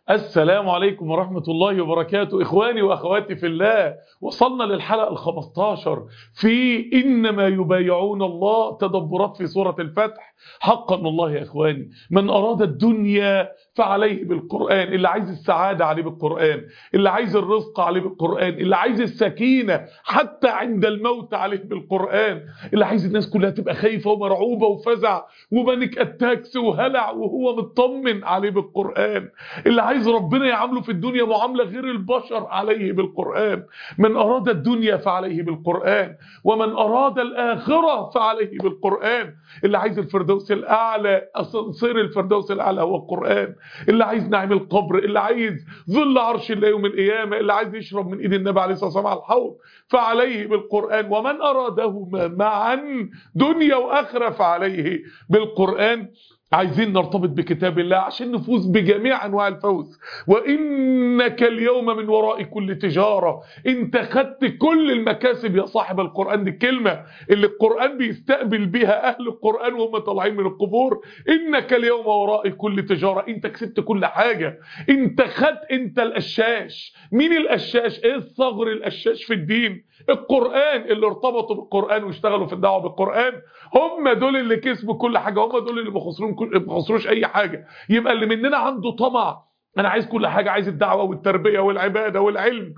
السلام عليكم ورحمة الله وبركاته إخواني وأخواتي في الله وصلنا للحلقة الخمستاشر في إنما يبايعون الله تدبرات في سورة الفتح حقا والله يا إخواني من أراد الدنيا فعليه بالقرآن اللي عايز السعادة عليه بالقرآن اللي عايز الرزق عليه بالقرآن اللي عايز السكينة حتى عند الموت عليه بالقرآن اللي عايز الناس كلها تبقى خايفة ومرعوبة وفزع وبانك اتاكس وهلع وهو مطمن عليه بالقرآن اللي عايز ربنا يعامله في الدنيا معاملة غير البشر عليه بالقرآن من أراد الدنيا فعليه بالقرآن ومن أراد الآخرة فعليه بالقرآن اللي عايز الفردوس الأعلى أسانسير الفردوس الأعلى هو القرآن اللي عايز نعيم القبر اللي عايز ظل عرش الله يوم القيامة اللي عايز يشرب من إيد النبي عليه الصلاة والسلام على الحوض فعليه بالقرآن ومن أرادهما معا دنيا وآخرة فعليه بالقرآن عايزين نرتبط بكتاب الله عشان نفوز بجميع انواع الفوز وانك اليوم من وراء كل تجارة انت خدت كل المكاسب يا صاحب القرآن دي الكلمة اللي القرآن بيستقبل بيها اهل القرآن وهم طالعين من القبور انك اليوم وراء كل تجارة انت كسبت كل حاجة انت خدت انت القشاش مين القشاش ايه الثغر القشاش في الدين القرآن اللي ارتبطوا بالقرآن واشتغلوا في الدعوة بالقرآن هم دول اللي كسبوا كل حاجة هم دول اللي بخسرون كل ما خسروش اي حاجة يبقى اللي مننا عنده طمع انا عايز كل حاجة عايز الدعوة والتربية والعبادة والعلم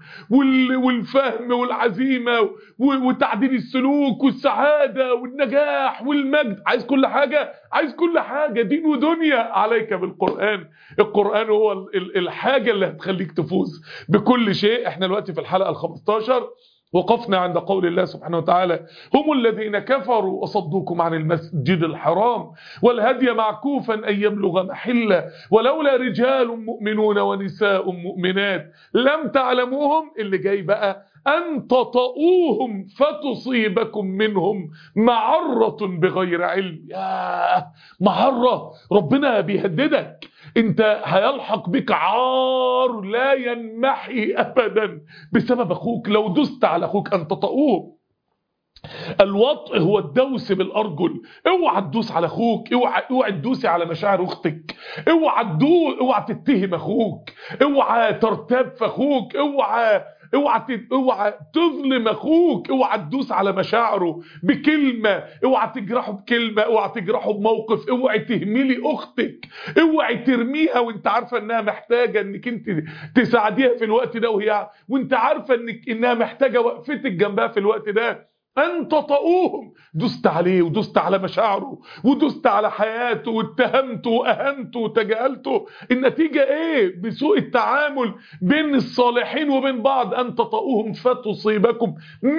والفهم والعزيمة وتعديل السلوك والسعادة والنجاح والمجد عايز كل حاجة عايز كل حاجة دين ودنيا عليك بالقرآن القرآن هو الحاجة اللي هتخليك تفوز بكل شيء احنا دلوقتي في الحلقة الخمستاشر وقفنا عند قول الله سبحانه وتعالى هم الذين كفروا وصدوكم عن المسجد الحرام والهدي معكوفا أن يبلغ محله ولولا رجال مؤمنون ونساء مؤمنات لم تعلموهم اللي جاي بقى أن تطؤوهم فتصيبكم منهم معرة بغير علم يا معرة ربنا بيهددك انت هيلحق بك عار لا ينمحي ابدا بسبب اخوك لو دست على اخوك ان تطؤوه الوطء هو الدوس بالارجل اوعى تدوس على اخوك اوعى اوعى تدوسي على مشاعر اختك اوعى تدوس اوعى تتهم اخوك اوعى ترتاب في اخوك اوعى اوعى اوعى تظلم اخوك اوعى تدوس على مشاعره بكلمه اوعى تجرحه بكلمه اوعى تجرحه بموقف اوعى تهملي اختك اوعى ترميها وانت عارفه انها محتاجه انك انت تساعديها في الوقت ده وهي وانت عارفه انك انها محتاجه وقفتك جنبها في الوقت ده أن تطؤوهم دست عليه ودست على مشاعره ودست على حياته واتهمته وأهنته وتجاهلته النتيجة إيه بسوء التعامل بين الصالحين وبين بعض أن تطؤوهم فتصيبكم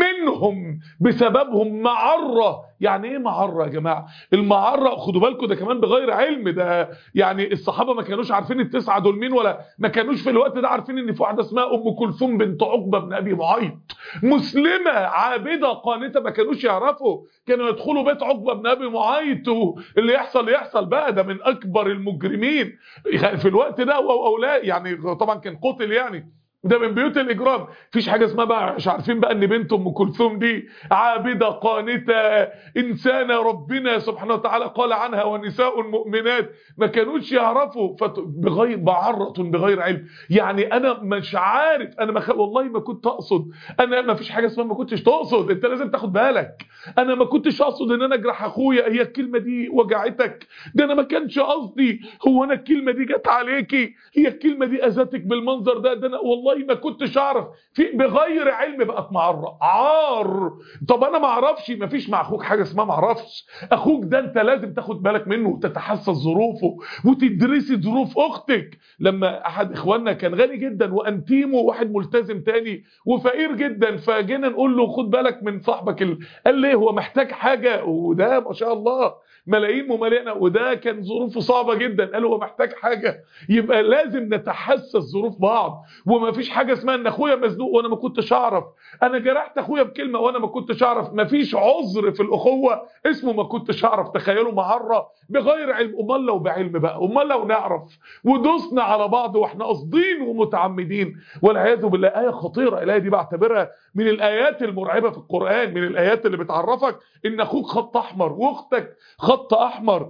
منهم بسببهم معرة يعني ايه معرة يا جماعة المعرة خدوا بالكم ده كمان بغير علم ده يعني الصحابة ما كانوش عارفين التسعة دول مين ولا ما كانوش في الوقت ده عارفين ان في واحدة اسمها ام كلثوم بنت عقبة بن ابي معيط مسلمة عابدة قانتة ما كانوش يعرفوا كانوا يدخلوا بيت عقبة بن ابي معيط اللي يحصل يحصل بقى ده من اكبر المجرمين في الوقت ده او لا يعني طبعا كان قتل يعني ده من بيوت الاجرام مفيش حاجه اسمها بقى مش عارفين بقى ان بنت ام كلثوم دي عابده قانته انسانه ربنا سبحانه وتعالى قال عنها ونساء مؤمنات ما كانوش يعرفوا فت... بغير معرة بغير علم يعني انا مش عارف انا ما خ... والله ما كنت اقصد انا ما فيش حاجه اسمها ما كنتش تقصد انت لازم تاخد بالك انا ما كنتش اقصد ان انا اجرح اخويا هي الكلمه دي وجعتك ده انا ما كانش قصدي هو انا الكلمه دي جت عليكي هي الكلمه دي اذتك بالمنظر ده ده انا والله والله ما كنتش اعرف في بغير علم بقت معرة عار طب انا ما اعرفش ما فيش مع اخوك حاجه اسمها ما اعرفش اخوك ده انت لازم تاخد بالك منه وتتحسس ظروفه وتدرسي ظروف اختك لما احد اخواننا كان غني جدا وانتيمه واحد ملتزم تاني وفقير جدا فجينا نقول له خد بالك من صاحبك ال... قال ليه هو محتاج حاجه وده ما شاء الله ملايين ممالئنا وده كان ظروفه صعبة جدا قال هو محتاج حاجة يبقى لازم نتحسس ظروف بعض وما فيش حاجة اسمها ان اخويا مزنوق وانا ما كنتش اعرف انا جرحت اخويا بكلمة وانا ما كنتش اعرف ما فيش عذر في الاخوة اسمه ما كنتش اعرف تخيلوا معرة بغير علم امال لو بعلم بقى امال لو نعرف ودوسنا على بعض واحنا قاصدين ومتعمدين والعياذ بالله آية خطيرة الآية دي بعتبرها من الآيات المرعبة في القرآن من الآيات اللي بتعرفك ان اخوك خط احمر واختك خط احمر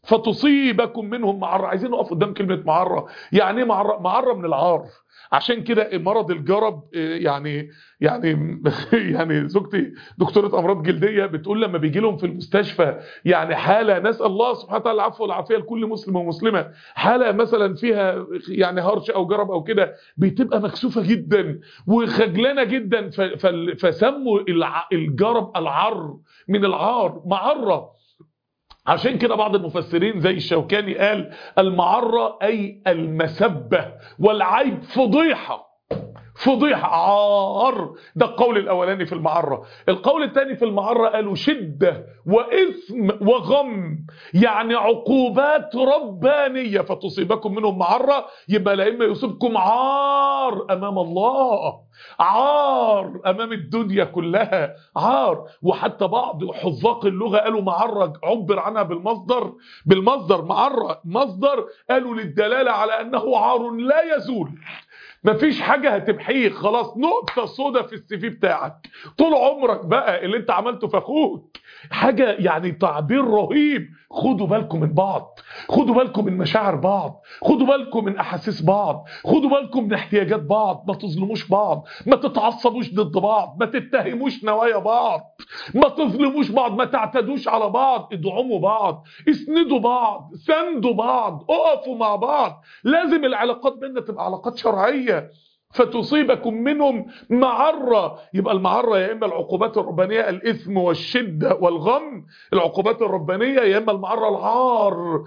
فتصيبكم منهم معرة عايزين نقف قدام كلمة معرة يعني ايه معرة معرة من العار عشان كده مرض الجرب يعني يعني يعني زوجتي دكتوره امراض جلديه بتقول لما بيجي لهم في المستشفى يعني حاله نسال الله سبحانه وتعالى العفو والعافيه لكل مسلم ومسلمه حاله مثلا فيها يعني هرش او جرب او كده بتبقى مكسوفه جدا وخجلانه جدا فسموا الجرب العر من العار معره عشان كده بعض المفسرين زي الشوكاني قال المعرة أي المسبة والعيب فضيحة فضيحة عار ده القول الأولاني في المعرة القول الثاني في المعرة قالوا شدة وإثم وغم يعني عقوبات ربانية فتصيبكم منهم معرة يبقى لا إما يصيبكم عار أمام الله عار أمام الدنيا كلها عار وحتى بعض حذاق اللغة قالوا معرة عبر عنها بالمصدر بالمصدر معرة مصدر قالوا للدلالة على أنه عار لا يزول مفيش حاجة هتمحيه خلاص نقطة سودا في السي في بتاعك طول عمرك بقى اللي انت عملته في اخوك حاجة يعني تعبير رهيب خدوا بالكم من بعض خدوا بالكم من مشاعر بعض خدوا بالكم من احاسيس بعض خدوا بالكم من احتياجات بعض ما تظلموش بعض ما تتعصبوش ضد بعض ما تتهموش نوايا بعض ما تظلموش بعض ما تعتدوش على بعض ادعموا بعض اسندوا بعض سندوا بعض اقفوا مع بعض لازم العلاقات بيننا تبقى علاقات شرعيه فتصيبكم منهم معرة يبقى المعرة يا إما العقوبات الربانية الإثم والشدة والغم العقوبات الربانية يا إما المعرة العار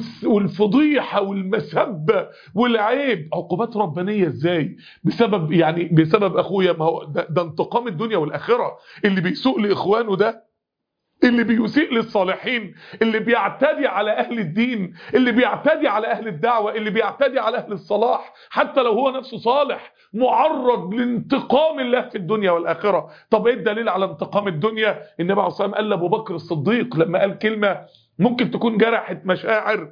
والفضيحة والمسبة والعيب عقوبات ربانية إزاي بسبب يعني بسبب أخويا ما هو ده, ده انتقام الدنيا والآخرة اللي بيسوء لإخوانه ده اللي بيسيء للصالحين اللي بيعتدي على أهل الدين اللي بيعتدي على أهل الدعوة اللي بيعتدي على أهل الصلاح حتى لو هو نفسه صالح معرض لانتقام الله في الدنيا والآخرة طب ايه الدليل على انتقام الدنيا النبي عليه الصلاة والسلام قال لأبو بكر الصديق لما قال كلمة ممكن تكون جرحت مشاعر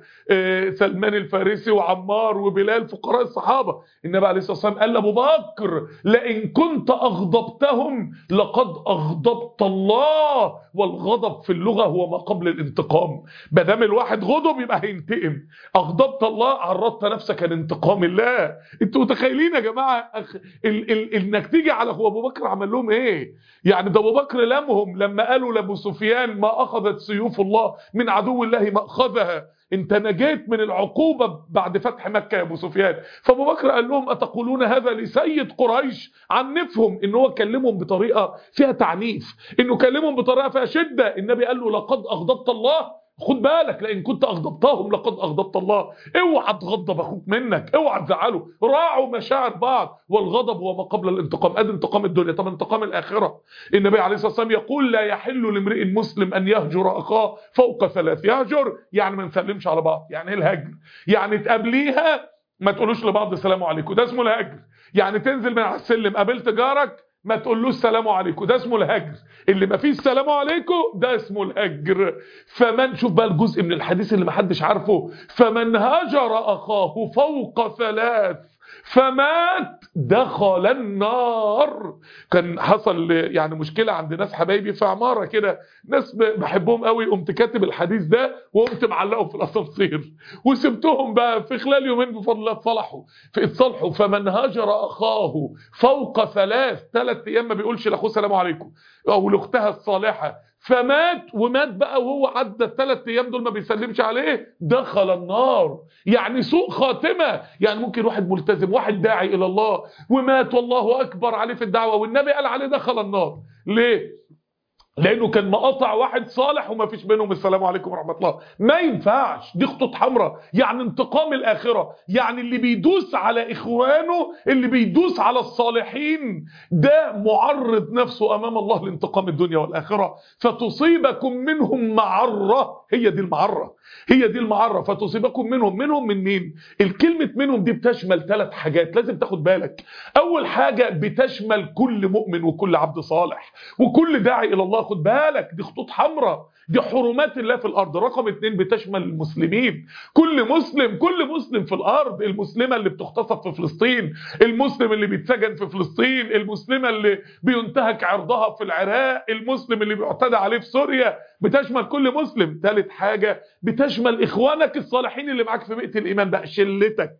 سلمان الفارسي وعمار وبلال فقراء الصحابة النبي عليه الصلاة والسلام قال لأبو بكر لئن كنت أغضبتهم لقد أغضبت الله والغضب في اللغة هو ما قبل الانتقام ما دام الواحد غضب يبقى هينتقم أغضبت الله عرضت نفسك عن انتقام الله انتوا متخيلين يا جماعة أخ... ال... ال... انك تيجي على هو أبو بكر عمل لهم ايه يعني ده أبو بكر لمهم لما قالوا لأبو سفيان ما أخذت سيوف الله من عدو الله مأخذها انت نجيت من العقوبة بعد فتح مكة يا ابو سفيان فابو بكر قال لهم اتقولون هذا لسيد قريش عنفهم ان هو كلمهم بطريقة فيها تعنيف انه كلمهم بطريقة فيها شدة النبي قال له لقد اغضبت الله خد بالك لان كنت اغضبتهم لقد اغضبت الله اوعى تغضب اخوك منك اوعى تزعله راعوا مشاعر بعض والغضب هو ما قبل الانتقام ادي انتقام الدنيا طب انتقام الاخره النبي عليه الصلاه والسلام يقول لا يحل لامرئ مسلم ان يهجر اخاه فوق ثلاث يهجر يعني ما نسلمش على بعض يعني ايه الهجر يعني تقابليها ما تقولوش لبعض السلام عليكم ده اسمه الهجر يعني تنزل من على السلم قابلت جارك ما تقولوش السلام عليكم ده اسمه الهجر اللي ما فيش السلام عليكم ده اسمه الهجر فمن شوف بقى الجزء من الحديث اللي ما حدش عارفه فمن هجر اخاه فوق ثلاث فمات دخل النار كان حصل يعني مشكلة عند ناس حبايبي في عمارة كده ناس بحبهم قوي قمت كاتب الحديث ده وقمت معلقه في الاسانسير وسبتهم بقى في خلال يومين بفضل الله اتصلحوا في اتصالحوا فمن هجر اخاه فوق ثلاث ثلاث ايام ما بيقولش لاخوه السلام عليكم او لاختها الصالحه فمات ومات بقى وهو عدى الثلاث ايام دول ما بيسلمش عليه دخل النار يعني سوء خاتمه يعني ممكن واحد ملتزم واحد داعي الى الله ومات والله اكبر عليه في الدعوه والنبي قال عليه دخل النار ليه لانه كان مقاطع واحد صالح وما فيش بينهم السلام عليكم ورحمه الله ما ينفعش دي خطوط حمراء يعني انتقام الاخره يعني اللي بيدوس على اخوانه اللي بيدوس على الصالحين ده معرض نفسه امام الله لانتقام الدنيا والاخره فتصيبكم منهم معره هي دي المعره هي دي المعره فتصيبكم منهم منهم من مين الكلمه منهم دي بتشمل ثلاث حاجات لازم تاخد بالك اول حاجه بتشمل كل مؤمن وكل عبد صالح وكل داعي الى الله خد بالك دي خطوط حمراء دي حرمات الله في الارض رقم اتنين بتشمل المسلمين كل مسلم كل مسلم في الارض المسلمه اللي بتغتصب في فلسطين المسلم اللي بيتسجن في فلسطين المسلمه اللي بينتهك عرضها في العراق المسلم اللي بيعتدى عليه في سوريا بتشمل كل مسلم ثالث حاجة بتشمل إخوانك الصالحين اللي معاك في بيئة الإيمان بقى شلتك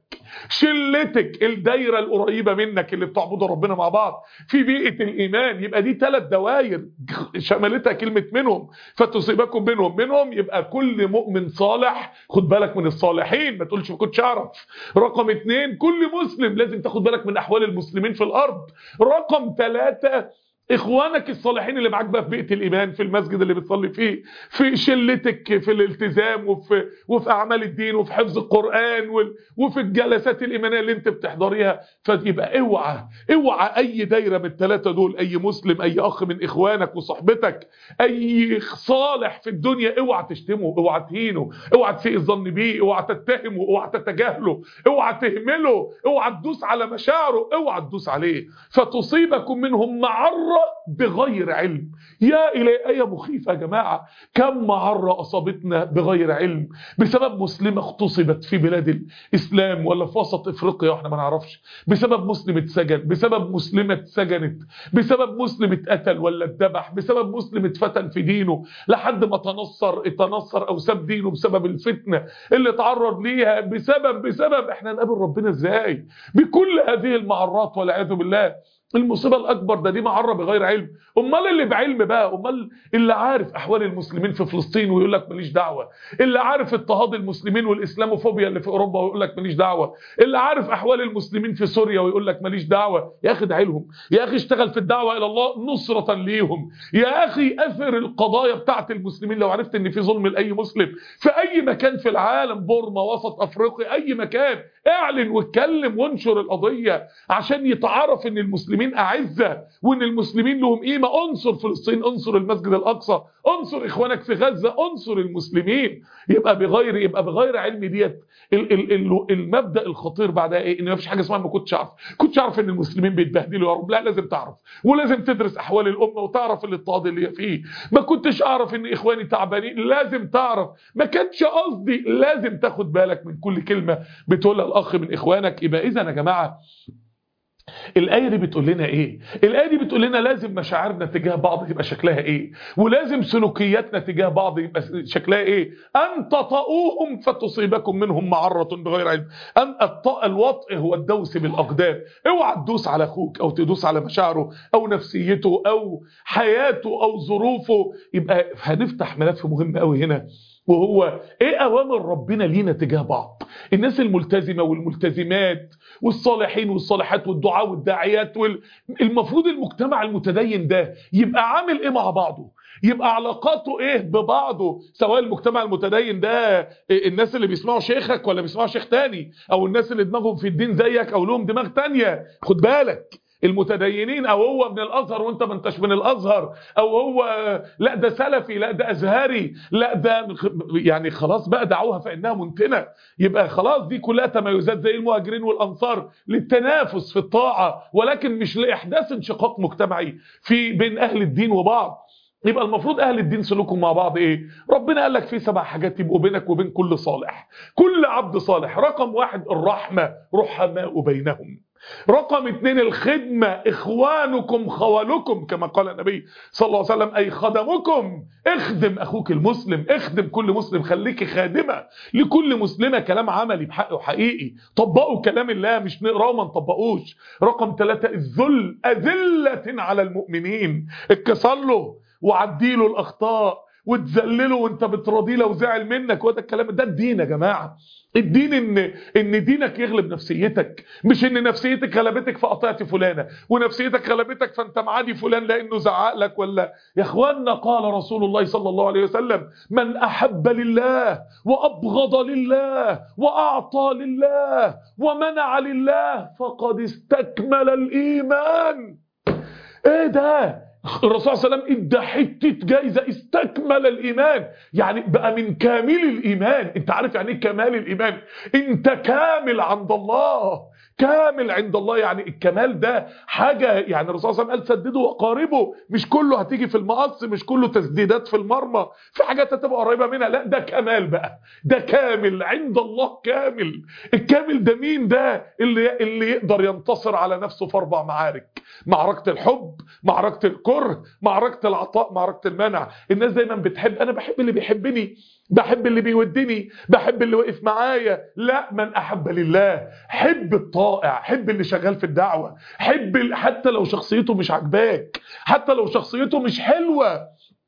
شلتك الدايرة القريبة منك اللي بتعبدوا ربنا مع بعض في بيئة الإيمان يبقى دي ثلاث دوائر شملتها كلمة منهم فتصيبكم منهم منهم يبقى كل مؤمن صالح خد بالك من الصالحين ما تقولش ما كنتش أعرف رقم اتنين كل مسلم لازم تاخد بالك من أحوال المسلمين في الأرض رقم ثلاثة اخوانك الصالحين اللي معاك بقى في بيئه الايمان في المسجد اللي بتصلي فيه في شلتك في الالتزام وفي وفي اعمال الدين وفي حفظ القران وفي الجلسات الايمانيه اللي انت بتحضريها فيبقى اوعى اوعى اي دايره من الثلاثه دول اي مسلم اي اخ من اخوانك وصحبتك اي صالح في الدنيا اوعى تشتمه اوعى تهينه اوعى تسيء الظن بيه اوعى تتهمه اوعى تتجاهله اوعى تهمله اوعى تدوس على مشاعره اوعى تدوس عليه فتصيبكم منهم معره بغير علم يا إلى آية مخيفة يا جماعة كم معرة أصابتنا بغير علم بسبب مسلمة اغتصبت في بلاد الإسلام ولا في وسط إفريقيا وإحنا ما نعرفش بسبب مسلم اتسجن بسبب مسلمة اتسجنت بسبب مسلم اتقتل ولا اتذبح بسبب مسلم اتفتن في دينه لحد ما تنصر اتنصر أو ساب دينه بسبب الفتنة اللي تعرض ليها بسبب بسبب إحنا نقابل ربنا إزاي بكل هذه المعرات والعياذ بالله المصيبه الاكبر ده دي معره بغير علم امال اللي بعلم بقى امال اللي عارف احوال المسلمين في فلسطين ويقول لك ماليش دعوه اللي عارف اضطهاد المسلمين والاسلاموفوبيا اللي في اوروبا ويقول لك ماليش دعوه اللي عارف احوال المسلمين في سوريا ويقول لك ماليش دعوه يا اخي ادعي لهم يا اخي اشتغل في الدعوه الى الله نصره ليهم يا اخي اثر القضايا بتاعه المسلمين لو عرفت ان في ظلم لاي مسلم في اي مكان في العالم بورما وسط افريقيا اي مكان اعلن واتكلم وانشر القضيه عشان يتعرف ان المسلمين المسلمين أعزة وإن المسلمين لهم قيمة انصر فلسطين انصر المسجد الأقصى انصر إخوانك في غزة انصر المسلمين يبقى بغير يبقى بغير علم ديت المبدأ الخطير بعدها إيه إن ما فيش حاجة اسمها ما كنتش أعرف كنتش أعرف إن المسلمين بيتبهدلوا يا رب لا لازم تعرف ولازم تدرس أحوال الأمة وتعرف الاضطهاد اللي هي فيه ما كنتش أعرف إن إخواني تعبانين لازم تعرف ما كانش قصدي لازم تاخد بالك من كل كلمة بتقولها الأخ من إخوانك يبقى إذا يا جماعة الآية دي بتقول لنا إيه؟ الآية دي بتقول لنا لازم مشاعرنا تجاه بعض يبقى شكلها إيه؟ ولازم سلوكياتنا تجاه بعض يبقى شكلها إيه؟ أن تطؤوهم فتصيبكم منهم معرة بغير علم أن الطأ الوطء هو الدوس بالأقدام اوعى تدوس على أخوك أو تدوس على مشاعره أو نفسيته أو حياته أو ظروفه يبقى هنفتح ملف مهم قوي هنا وهو ايه اوامر ربنا لينا تجاه بعض الناس الملتزمه والملتزمات والصالحين والصالحات والدعاء والداعيات وال... المفروض المجتمع المتدين ده يبقى عامل ايه مع بعضه يبقى علاقاته ايه ببعضه سواء المجتمع المتدين ده الناس اللي بيسمعوا شيخك ولا بيسمعوا شيخ تاني او الناس اللي دماغهم في الدين زيك او لهم دماغ تانية خد بالك المتدينين او هو من الازهر وانت ما انتش من الازهر او هو لا ده سلفي لا ده ازهري لا ده يعني خلاص بقى دعوها فانها منتنه يبقى خلاص دي كلها تميزات زي المهاجرين والانصار للتنافس في الطاعه ولكن مش لاحداث انشقاق مجتمعي في بين اهل الدين وبعض يبقى المفروض اهل الدين سلوكهم مع بعض ايه ربنا قال لك في سبع حاجات يبقوا بينك وبين كل صالح كل عبد صالح رقم واحد الرحمه رحماء بينهم رقم اتنين الخدمة إخوانكم خوالكم كما قال النبي صلى الله عليه وسلم أي خدمكم اخدم أخوك المسلم اخدم كل مسلم خليك خادمة لكل مسلمة كلام عملي بحقه حقيقي طبقوا كلام الله مش نقراه وما نطبقوش رقم ثلاثة الذل أذلة على المؤمنين اتكسر له وعديله الأخطاء وتذلله وانت بتراضيه لو زعل منك وده الكلام ده الدين يا جماعه الدين ان ان دينك يغلب نفسيتك مش ان نفسيتك غلبتك فقطعت فلانه ونفسيتك غلبتك فانت معادي فلان لانه زعق لك ولا يا اخوانا قال رسول الله صلى الله عليه وسلم من احب لله وابغض لله واعطى لله ومنع لله فقد استكمل الايمان ايه ده الرسول صلى الله عليه وسلم ادى حته جايزه استكمل الايمان يعني بقى من كامل الايمان انت عارف يعني ايه كمال الايمان انت كامل عند الله كامل عند الله يعني الكمال ده حاجة يعني الرسول صلى الله عليه وسلم قال سددوا وقاربوا مش كله هتيجي في المقص مش كله تسديدات في المرمى في حاجات هتبقى قريبة منها لا ده كمال بقى ده كامل عند الله كامل الكامل ده مين ده اللي اللي يقدر ينتصر على نفسه في اربع معارك معركة الحب معركة الكره معركة العطاء معركة المنع الناس دايما بتحب انا بحب اللي بيحبني بحب اللي بيودني بحب اللي وقف معايا لا من احب لله حب الطائع حب اللي شغال في الدعوة حب ال- حتى لو شخصيته مش عجباك حتى لو شخصيته مش حلوة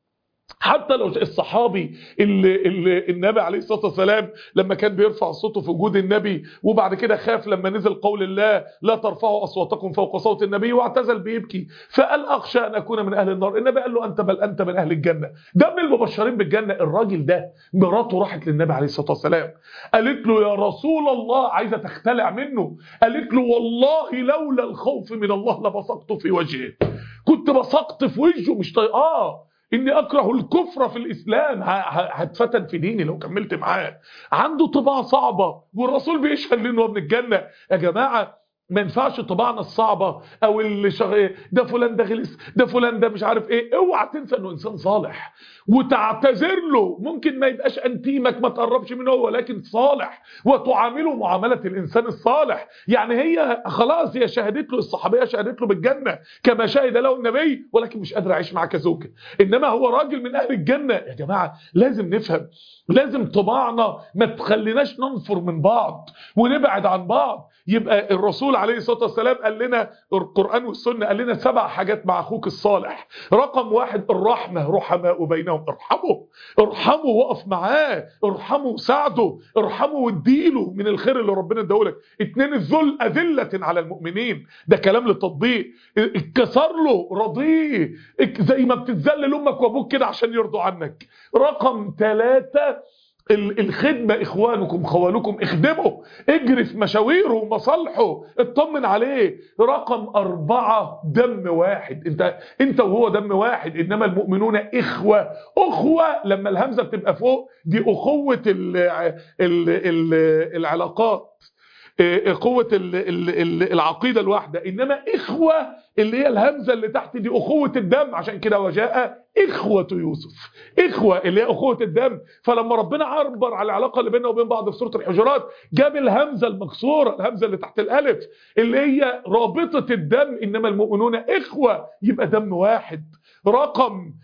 حتى لو الصحابي اللي, اللي النبي عليه الصلاه والسلام لما كان بيرفع صوته في وجود النبي وبعد كده خاف لما نزل قول الله لا ترفعوا اصواتكم فوق صوت النبي واعتزل بيبكي فقال اخشى ان اكون من اهل النار النبي قال له انت بل انت من اهل الجنه ده من المبشرين بالجنه الراجل ده مراته راحت للنبي عليه الصلاه والسلام قالت له يا رسول الله عايزه تختلع منه قالت له والله لولا الخوف من الله لبصقت في وجهه كنت بصقت في وجهه مش طايقاه اني اكره الكفر في الاسلام ه- ه- هتفتن في ديني لو كملت معاه عنده طباع صعبه والرسول بيشهد لي انه من الجنه يا جماعه ما ينفعش طباعنا الصعبه او اللي شغ... ده فلان ده غلس ده فلان ده مش عارف ايه اوعى تنسى انه انسان صالح وتعتذر له ممكن ما يبقاش انتيمك ما تقربش منه ولكن صالح وتعامله معامله الانسان الصالح يعني هي خلاص هي شهدت له الصحابيه شهدت له بالجنه كما شهد له النبي ولكن مش قادر اعيش معاه كزوجه انما هو راجل من اهل الجنه يا جماعه لازم نفهم لازم طباعنا ما تخليناش ننفر من بعض ونبعد عن بعض يبقى الرسول عليه الصلاه والسلام قال لنا القران والسنه قال لنا سبع حاجات مع اخوك الصالح رقم واحد الرحمه رحماء بينهم ارحمه ارحمه وقف معاه ارحمه وساعده ارحمه واديله من الخير اللي ربنا اداهولك اتنين الذل اذله على المؤمنين ده كلام للتطبيق اتكسر له رضيه اك- زي ما بتتذل لامك وابوك كده عشان يرضوا عنك رقم ثلاثة ال- الخدمة إخوانكم خوالكم اخدمه اجري في مشاويره ومصالحه اطمن عليه رقم أربعة دم واحد انت انت وهو دم واحد إنما المؤمنون إخوة أخوة لما الهمزة بتبقى فوق دي أخوة ال ال ال العلاقات إيه، قوة ال- ال- ال- العقيدة الواحدة إنما إخوة اللي هي الهمزة اللي تحت دي أخوة الدم عشان كده وجاء إخوة يوسف إخوة اللي هي أخوة الدم فلما ربنا عبر على العلاقة اللي بيننا وبين بعض في سورة الحجرات جاب الهمزة المكسورة الهمزة اللي تحت الألف اللي هي رابطة الدم إنما المؤمنون إخوة يبقى دم واحد رقم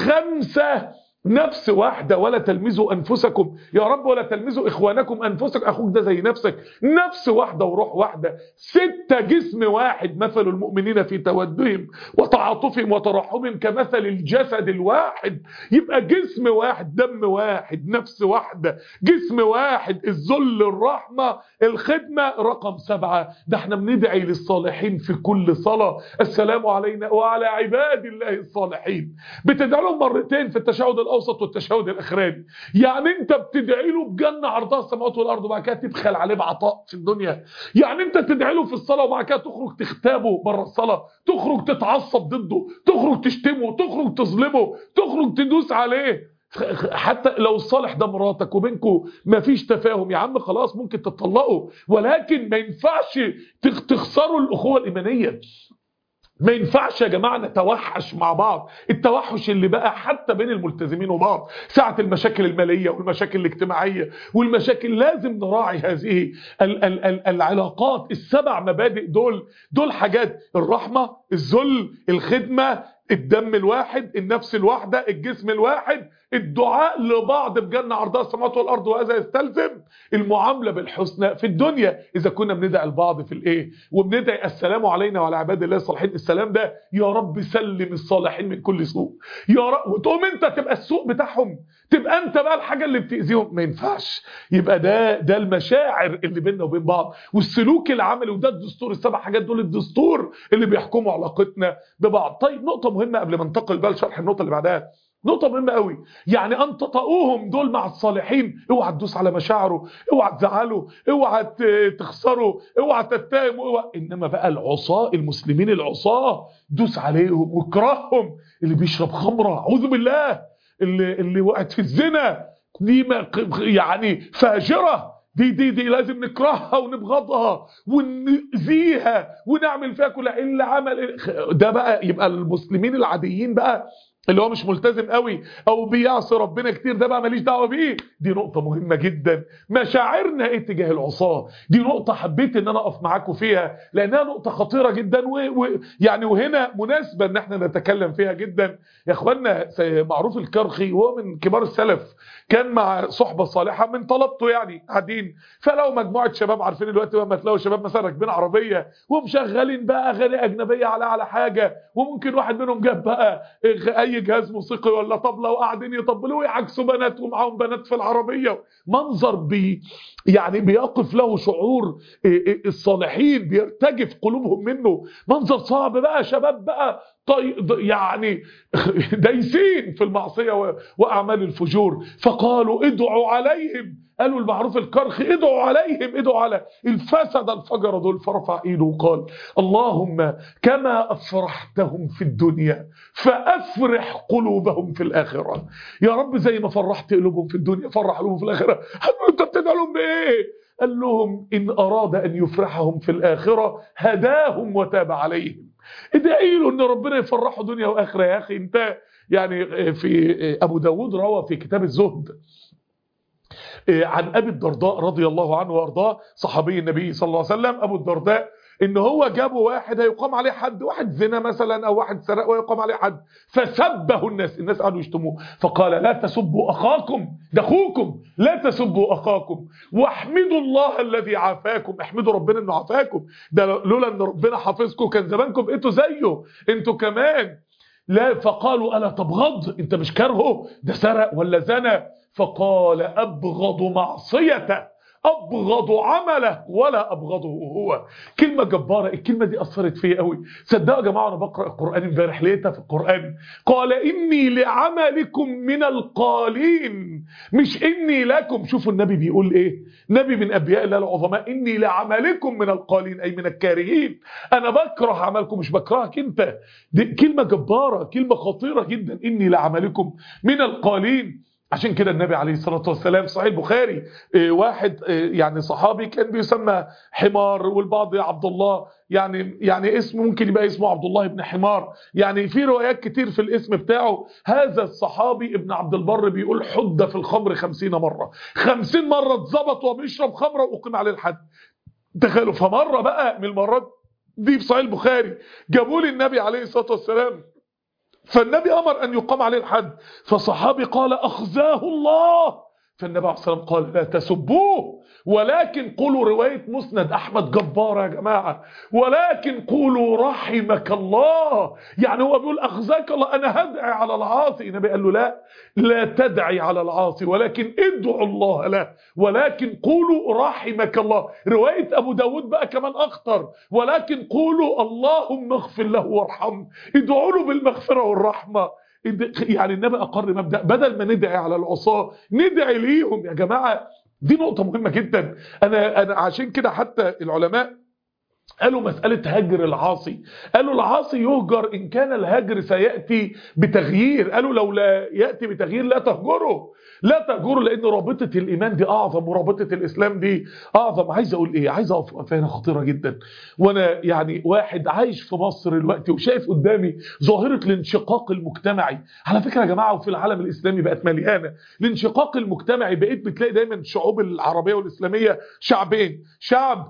خمسة نفس واحدة ولا تلمزوا أنفسكم يا رب ولا تلمزوا إخوانكم أنفسك أخوك ده زي نفسك نفس واحدة وروح واحدة ستة جسم واحد مثل المؤمنين في تودهم وتعاطفهم وترحمهم كمثل الجسد الواحد يبقى جسم واحد دم واحد نفس واحدة جسم واحد الذل الرحمة الخدمة رقم سبعة ده احنا بندعي للصالحين في كل صلاة السلام علينا وعلى عباد الله الصالحين بتدعي لهم مرتين في التشهد الاوسط والتشهد الاخراني يعني انت بتدعي له بجنه عرضها السماوات والارض وبعد كده تبخل عليه بعطاء في الدنيا يعني انت تدعي له في الصلاه وبعد كده تخرج تغتابه بره الصلاه تخرج تتعصب ضده تخرج تشتمه تخرج تظلمه تخرج تدوس عليه حتى لو الصالح ده مراتك وبينكم ما فيش تفاهم يا عم خلاص ممكن تطلقوا ولكن ما ينفعش تخ- تخسروا الاخوه الايمانيه ما ينفعش يا جماعة نتوحش مع بعض التوحش اللي بقى حتى بين الملتزمين وبعض ساعة المشاكل المالية والمشاكل الاجتماعية والمشاكل لازم نراعي هذه ال ال ال العلاقات السبع مبادئ دول دول حاجات الرحمة الذل الخدمة الدم الواحد النفس الواحدة الجسم الواحد الدعاء لبعض بجنة عرضها السماوات والأرض وهذا يستلزم المعاملة بالحسنى في الدنيا إذا كنا بندعي البعض في الإيه وبندعي السلام علينا وعلى عباد الله الصالحين السلام ده يا رب سلم الصالحين من كل سوء يا رب وتقوم أنت تبقى السوء بتاعهم تبقى أنت بقى الحاجة اللي بتأذيهم ما ينفعش يبقى ده ده المشاعر اللي بيننا وبين بعض والسلوك العملي وده الدستور السبع حاجات دول الدستور اللي بيحكموا علاقتنا ببعض طيب نقطة مهمة قبل ما ننتقل بقى لشرح النقطة اللي بعدها نقطة مهمة قوي يعني أن تطؤوهم دول مع الصالحين اوعى تدوس على مشاعره اوعى تزعله اوعى ت- تخسره اوعى تتهم اوعى انما بقى العصاة المسلمين العصاة دوس عليهم واكرههم اللي بيشرب خمرة اعوذ بالله اللي اللي وقعت في الزنا دي ما- يعني فاجرة دي دي دي لازم نكرهها ونبغضها ونأذيها ونعمل فيها كل اللي عمل ده بقى يبقى المسلمين العاديين بقى اللي هو مش ملتزم قوي او بيعصي ربنا كتير ده بقى ماليش دعوه بيه دي نقطه مهمه جدا مشاعرنا ايه تجاه العصاه دي نقطه حبيت ان انا اقف معاكم فيها لانها نقطه خطيره جدا ويعني و... وهنا مناسبه ان احنا نتكلم فيها جدا يا اخوانا معروف الكرخي هو من كبار السلف كان مع صحبه صالحه من طلبته يعني قاعدين فلو مجموعه شباب عارفين دلوقتي لما تلاقوا شباب مثلا راكبين عربيه ومشغلين بقى اغاني اجنبيه على على حاجه وممكن واحد منهم جاب بقى اي جهاز موسيقي ولا طبله وقاعدين يطبلوا ويعكسوا بنات ومعاهم بنات في العربيه منظر بي يعني بيقف له شعور الصالحين بيرتجف قلوبهم منه منظر صعب بقى شباب بقى طي يعني دايسين في المعصيه واعمال الفجور فقالوا ادعوا عليهم قالوا المعروف الكرخي ادعوا عليهم ادعوا على الفسد الفجر دول فرفع ايده وقال اللهم كما افرحتهم في الدنيا فافرح قلوبهم في الاخره يا رب زي ما فرحت قلوبهم في الدنيا فرح قلوبهم في الاخره قالوا انت بتدعي لهم بايه قال لهم ان اراد ان يفرحهم في الاخره هداهم وتاب عليهم ادعي له ان ربنا يفرحه دنيا واخره يا اخي انت يعني في ابو داود روى في كتاب الزهد عن ابي الدرداء رضي الله عنه وارضاه صحابي النبي صلى الله عليه وسلم ابو الدرداء ان هو جابوا واحد هيقام عليه حد واحد زنا مثلا او واحد سرق ويقام عليه حد فسبه الناس الناس قعدوا يشتموه فقال لا تسبوا اخاكم ده اخوكم لا تسبوا اخاكم واحمدوا الله الذي عافاكم احمدوا ربنا انه عافاكم ده لولا ان ربنا حافظكم كان زمانكم بقيتوا زيه انتوا كمان لا فقالوا الا تبغض انت مش كارهه ده سرق ولا زنى فقال ابغض معصيته ابغض عمله ولا ابغضه هو كلمه جباره الكلمه دي اثرت فيا قوي صدقوا يا جماعه انا بقرا القران امبارح لقيتها في القران قال اني لعملكم من القالين مش اني لكم شوفوا النبي بيقول ايه نبي من انبياء الله العظماء اني لعملكم من القالين اي من الكارهين انا بكره عملكم مش بكرهك انت دي كلمه جباره كلمه خطيره جدا اني لعملكم من القالين عشان كده النبي عليه الصلاة والسلام صحيح البخاري واحد يعني صحابي كان بيسمى حمار والبعض عبد الله يعني يعني اسمه ممكن يبقى اسمه عبد الله بن حمار يعني في روايات كتير في الاسم بتاعه هذا الصحابي ابن عبد البر بيقول حد في الخمر خمسين مرة خمسين مرة اتظبط وبيشرب خمرة وأقيم عليه الحد تخيلوا فمرة بقى من المرات دي في صحيح البخاري جابوا لي النبي عليه الصلاة والسلام فالنبي أمر أن يقام عليه الحد فصحابي قال أخزاه الله فالنبي عليه الصلاة والسلام قال لا تسبوه ولكن قولوا رواية مسند أحمد جبار يا جماعة ولكن قولوا رحمك الله يعني هو بيقول أخزاك الله أنا هدعي على العاصي النبي قال له لا لا تدعي على العاصي ولكن ادعوا الله له ولكن قولوا رحمك الله رواية أبو داود بقى كمان أخطر ولكن قولوا اللهم اغفر له وارحمه ادعوا له بالمغفرة والرحمة يعني النبي أقر مبدأ بدل ما ندعي على العصاة ندعي ليهم يا جماعة دي نقطة مهمة جدا أنا, أنا عشان كده حتى العلماء قالوا مسألة هجر العاصي قالوا العاصي يهجر إن كان الهجر سيأتي بتغيير قالوا لو لا يأتي بتغيير لا تهجره لا تهجره لأن رابطة الإيمان دي أعظم ورابطة الإسلام دي أعظم عايز أقول إيه عايز أقف وقفة هنا خطيرة جدا وأنا يعني واحد عايش في مصر الوقت وشايف قدامي ظاهرة الانشقاق المجتمعي على فكرة يا جماعة وفي العالم الإسلامي بقت مليانة الانشقاق المجتمعي بقيت بتلاقي دايما الشعوب العربية والإسلامية شعبين شعب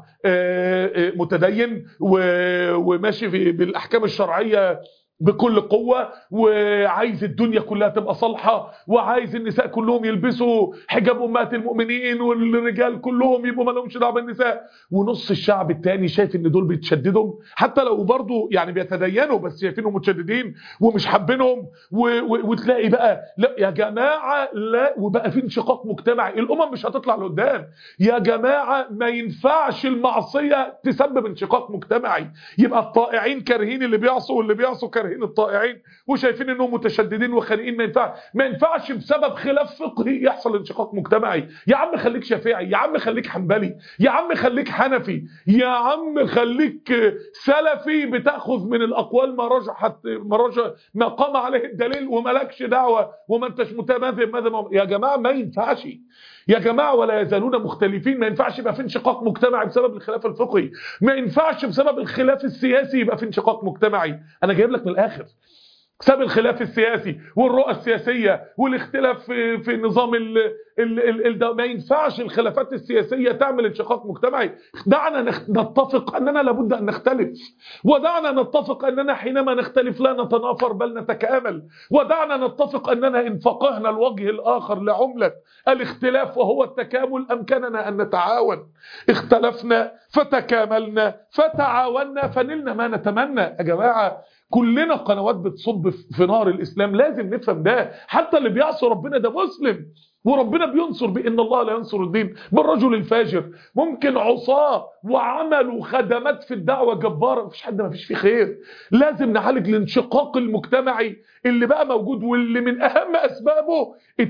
متدين وماشي بالاحكام الشرعيه بكل قوة وعايز الدنيا كلها تبقى صالحة وعايز النساء كلهم يلبسوا حجاب أمهات المؤمنين والرجال كلهم يبقوا ما لهمش دعوه بالنساء ونص الشعب التاني شايف ان دول بيتشددوا حتى لو برضه يعني بيتدينوا بس شايفينهم متشددين ومش حابينهم وتلاقي بقى لا يا جماعة لا وبقى في انشقاق مجتمعي الأمم مش هتطلع لقدام يا جماعة ما ينفعش المعصية تسبب انشقاق مجتمعي يبقى الطائعين كارهين اللي بيعصوا واللي بيعصوا كارهين كارهين الطائعين وشايفين انهم متشددين وخانقين ما ينفع ما ينفعش بسبب خلاف فقهي يحصل انشقاق مجتمعي يا عم خليك شافعي يا عم خليك حنبلي يا عم خليك حنفي يا عم خليك سلفي بتاخذ من الاقوال ما رجحت ما رجح ما قام عليه الدليل ومالكش دعوه وما انتش متماثل ماذا يا جماعه ما ينفعش يا جماعه ولا يزالون مختلفين ما ينفعش يبقى في انشقاق مجتمعي بسبب الخلاف الفقهي ما ينفعش بسبب الخلاف السياسي يبقى في انشقاق مجتمعي انا جايب لك من الاخر بسبب الخلاف السياسي والرؤى السياسية والاختلاف في, في نظام ال ال ال ال ما ينفعش الخلافات السياسية تعمل انشقاق مجتمعي دعنا نتفق أننا لابد أن نختلف ودعنا نتفق أننا حينما نختلف لا نتنافر بل نتكامل ودعنا نتفق أننا إن فقهنا الوجه الآخر لعملة الاختلاف وهو التكامل أمكننا أن نتعاون اختلفنا فتكاملنا فتعاوننا فنلنا ما نتمنى يا جماعة كلنا قنوات بتصب في نار الإسلام لازم نفهم ده حتى اللي بيعصي ربنا ده مسلم وربنا بينصر بإن الله لا ينصر الدين بالرجل الفاجر ممكن عصاه وعملوا خدمات في الدعوة جبارة مفيش حد ما فيش فيه خير لازم نعالج الانشقاق المجتمعي اللي بقى موجود واللي من أهم أسبابه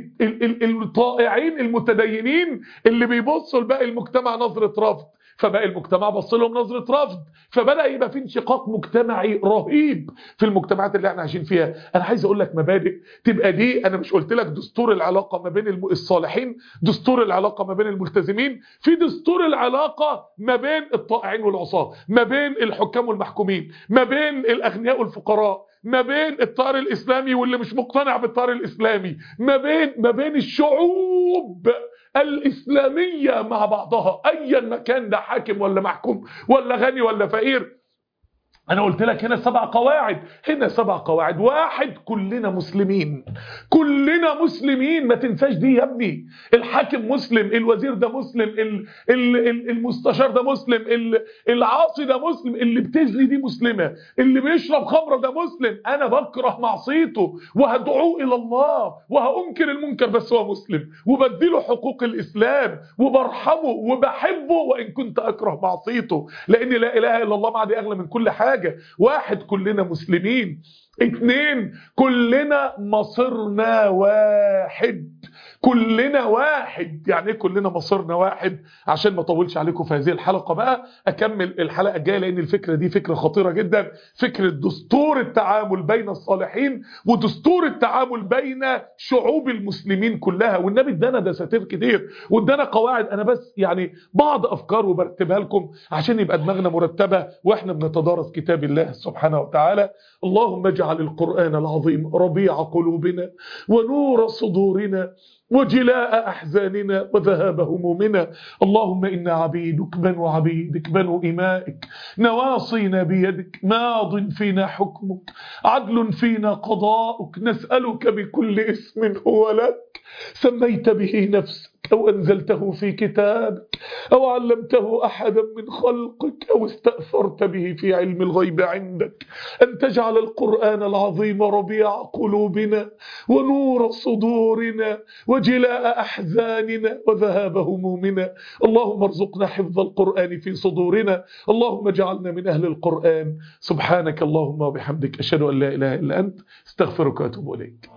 الطائعين المتدينين اللي بيبصوا لباقي المجتمع نظرة رفض فبقى المجتمع بص لهم نظرة رفض فبدأ يبقى في انشقاق مجتمعي رهيب في المجتمعات اللي احنا عايشين فيها انا عايز اقول لك مبادئ تبقى دي انا مش قلت لك دستور العلاقة ما بين الصالحين دستور العلاقة ما بين الملتزمين في دستور العلاقة ما بين الطائعين والعصاة ما بين الحكام والمحكومين ما بين الاغنياء والفقراء ما بين الطار الاسلامي واللي مش مقتنع بالطار الاسلامي ما بين ما بين الشعوب الإسلامية مع بعضها أيا ما كان ده حاكم ولا محكوم ولا غني ولا فقير أنا قلت لك هنا سبع قواعد هنا سبع قواعد واحد كلنا مسلمين كلنا مسلمين ما تنساش دي يا ابني الحاكم مسلم الوزير ده مسلم ال ال المستشار ده مسلم العاصي ده مسلم اللي بتزني دي مسلمة اللي بيشرب خمرة ده مسلم أنا بكره معصيته وهدعوه إلى الله وهأنكر المنكر بس هو مسلم وبديله حقوق الإسلام وبرحمه وبحبه وإن كنت أكره معصيته لأن لا إله إلا الله معدي أغلى من كل حاجة حاجة واحد كلنا مسلمين اتنين كلنا مصيرنا واحد كلنا واحد يعني ايه كلنا مصيرنا واحد عشان ما اطولش عليكم في هذه الحلقة بقى اكمل الحلقة الجاية لان الفكرة دي فكرة خطيرة جدا فكرة دستور التعامل بين الصالحين ودستور التعامل بين شعوب المسلمين كلها والنبي ادانا دساتير كتير وادانا قواعد انا بس يعني بعض افكار وبرتبها لكم عشان يبقى دماغنا مرتبة واحنا بنتدارس كتاب الله سبحانه وتعالى اللهم اجعل القرآن العظيم ربيع قلوبنا ونور صدورنا وجلاء أحزاننا وذهاب همومنا اللهم إنا عبيدك بنو عبيدك بنو إمائك نواصينا بيدك ماض فينا حكمك عدل فينا قضاؤك نسألك بكل اسم هو لك سميت به نفسك أو أنزلته في كتابك أو علمته أحدا من خلقك أو استأثرت به في علم الغيب عندك أن تجعل القرآن العظيم ربيع قلوبنا ونور صدورنا وجلاء أحزاننا وذهاب همومنا اللهم ارزقنا حفظ القرآن في صدورنا اللهم اجعلنا من أهل القرآن سبحانك اللهم وبحمدك أشهد أن لا إله إلا أنت استغفرك وأتوب إليك